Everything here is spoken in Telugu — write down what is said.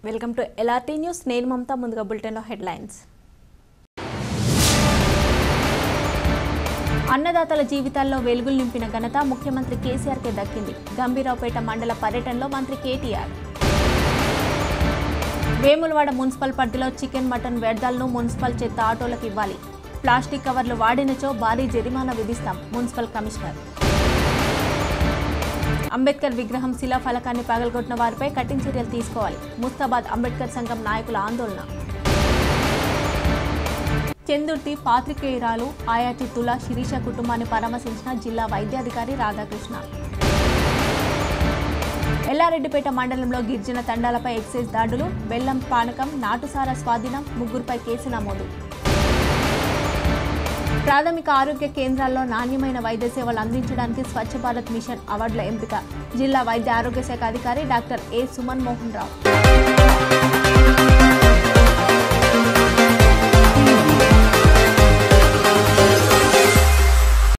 వెల్కమ్ టు ఎల్ఆర్టీ న్యూస్ నేను మమతా ముందుగా బులెటిన్లో హెడ్లైన్స్ అన్నదాతల జీవితాల్లో వెలుగులు నింపిన ఘనత ముఖ్యమంత్రి కేసీఆర్కే దక్కింది గంభీరావుపేట మండల పర్యటనలో మంత్రి కేటీఆర్ వేములవాడ మున్సిపల్ పరిధిలో చికెన్ మటన్ వ్యర్థాలను మున్సిపల్ చెత్త ఆటోలకు ఇవ్వాలి ప్లాస్టిక్ కవర్లు వాడినచో భారీ జరిమానా విధిస్తాం మున్సిపల్ కమిషనర్ అంబేద్కర్ విగ్రహం శిలా ఫలకాన్ని పగలగొట్టిన వారిపై కఠిన చర్యలు తీసుకోవాలి ముస్తాబాద్ అంబేద్కర్ సంఘం నాయకుల ఆందోళన చందుర్తి పాత్రికేయురాలు ఆయాచి తుల శిరీష కుటుంబాన్ని పరామర్శించిన జిల్లా వైద్యాధికారి రాధాకృష్ణ ఎల్లారెడ్డిపేట మండలంలో గిరిజన తండాలపై ఎక్సైజ్ దాడులు బెల్లం పానకం నాటుసారా స్వాధీనం ముగ్గురుపై కేసు నమోదు ప్రాథమిక ఆరోగ్య కేంద్రాల్లో నాణ్యమైన వైద్య సేవలు అందించడానికి స్వచ్ఛ భారత్ మిషన్ అవార్డుల ఎంపిక జిల్లా వైద్య ఆరోగ్య శాఖ అధికారి doctor A Suman Mohan Rao